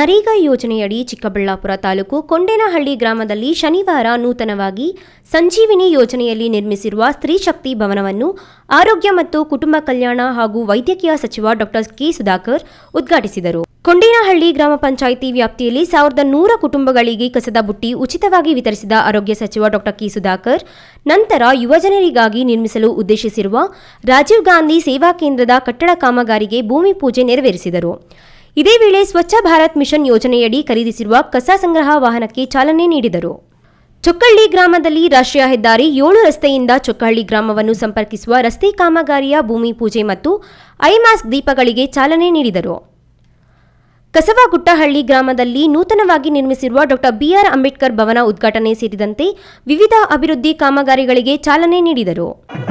ನರೇಗಾ ಯೋಜನೆಯಡಿ ಚಿಕ್ಕಬಳ್ಳಾಪುರ ತಾಲೂಕು ಕೊಂಡೇನಹಳ್ಳಿ ಗ್ರಾಮದಲ್ಲಿ ಶನಿವಾರ ನೂತನವಾಗಿ ಸಂಜೀವಿನಿ ಯೋಜನೆಯಲ್ಲಿ ನಿರ್ಮಿಸಿರುವ ಸ್ತ್ರೀ ಶಕ್ತಿ ಭವನವನ್ನು ಆರೋಗ್ಯ ಮತ್ತು ಕುಟುಂಬ ಕಲ್ಯಾಣ ಹಾಗೂ ವೈದ್ಯಕೀಯ ಸಚಿವ ಡಾಕ್ಟರ್ ಕೆ ಸುಧಾಕರ್ ಉದ್ಘಾಟಿಸಿದರು ಕೊಂಡೇನಹಳ್ಳಿ ಗ್ರಾಮ ಪಂಚಾಯಿತಿ ವ್ಯಾಪ್ತಿಯಲ್ಲಿ ಸಾವಿರದ ನೂರ ಕುಟುಂಬಗಳಿಗೆ ಕಸದ ಬುಟ್ಟಿ ಉಚಿತವಾಗಿ ವಿತರಿಸಿದ ಆರೋಗ್ಯ ಸಚಿವ ಡಾಕ್ಟರ್ ಕೆ ಸುಧಾಕರ್ ನಂತರ ಯುವಜನರಿಗಾಗಿ ನಿರ್ಮಿಸಲು ಉದ್ದೇಶಿಸಿರುವ ರಾಜೀವ್ ಗಾಂಧಿ ಸೇವಾ ಕೇಂದ್ರದ ಕಟ್ಟಡ ಕಾಮಗಾರಿಗೆ ಭೂಮಿ ಪೂಜೆ ನೆರವೇರಿಸಿದರು ಇದೇ ವೇಳೆ ಸ್ವಚ್ಛ ಭಾರತ್ ಮಿಷನ್ ಯೋಜನೆಯಡಿ ಖರೀದಿಸಿರುವ ಕಸ ಸಂಗ್ರಹ ವಾಹನಕ್ಕೆ ಚಾಲನೆ ನೀಡಿದರು ಚೊಕ್ಕಳ್ಳಿ ಗ್ರಾಮದಲ್ಲಿ ರಾಷ್ಟ್ರೀಯ ಹೆದ್ದಾರಿ ಏಳು ರಸ್ತೆಯಿಂದ ಚೊಕ್ಕಹಳ್ಳಿ ಗ್ರಾಮವನ್ನು ಸಂಪರ್ಕಿಸುವ ರಸ್ತೆ ಕಾಮಗಾರಿಯ ಭೂಮಿ ಪೂಜೆ ಮತ್ತು ಐಮಾಸ್ಕ್ ದೀಪಗಳಿಗೆ ಚಾಲನೆ ನೀಡಿದರು ಕಸವಗುಟ್ಟಹಳ್ಳಿ ಗ್ರಾಮದಲ್ಲಿ ನೂತನವಾಗಿ ನಿರ್ಮಿಸಿರುವ ಡಾಕ್ಟರ್ ಬಿಆರ್ ಅಂಬೇಡ್ಕರ್ ಭವನ ಉದ್ಘಾಟನೆ ಸೇರಿದಂತೆ ವಿವಿಧ ಅಭಿವೃದ್ಧಿ ಕಾಮಗಾರಿಗಳಿಗೆ ಚಾಲನೆ ನೀಡಿದರು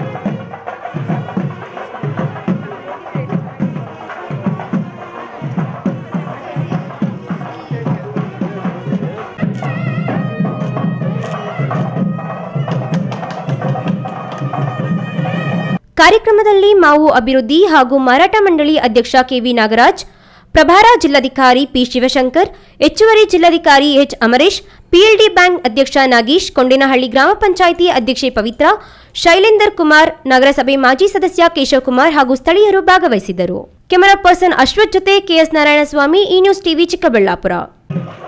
ಕಾರ್ಯಕ್ರಮದಲ್ಲಿ ಮಾವು ಅಭಿವೃದ್ಧಿ ಹಾಗೂ ಮಾರಾಟ ಮಂಡಳಿ ಅಧ್ಯಕ್ಷ ಕೆವಿ ನಾಗರಾಜ್ ಪ್ರಭಾರ ಜಿಲ್ಲಾಧಿಕಾರಿ ಪಿ ಶಿವಶಂಕರ್ ಹೆಚ್ಚುವರಿ ಜಿಲ್ಲಾಧಿಕಾರಿ ಎಚ್ ಅಮರೇಶ್ ಪಿಎಲ್ಡಿ ಬ್ಯಾಂಕ್ ಅಧ್ಯಕ್ಷ ನಾಗೇಶ್ ಕೊಂಡೇನಹಳ್ಳಿ ಗ್ರಾಮ ಪಂಚಾಯಿತಿ ಅಧ್ಯಕ್ಷೆ ಪವಿತ್ರ ಶೈಲೇಂದರ್ ಕುಮಾರ್ ನಗರಸಭೆ ಮಾಜಿ ಸದಸ್ಯ ಕೇಶವ್ ಕುಮಾರ್ ಹಾಗೂ ಸ್ಥಳೀಯರು ಭಾಗವಹಿಸಿದ್ದರು ಕೆಮರಾ ಪರ್ಸನ್ ಅಶ್ವಥ್ ಜೊತೆ ಕೆಎಸ್ ನಾರಾಯಣಸ್ವಾಮಿ ಈ ನ್ಯೂಸ್ ಟಿವಿ ಚಿಕ್ಕಬಳ್ಳಾಪುರ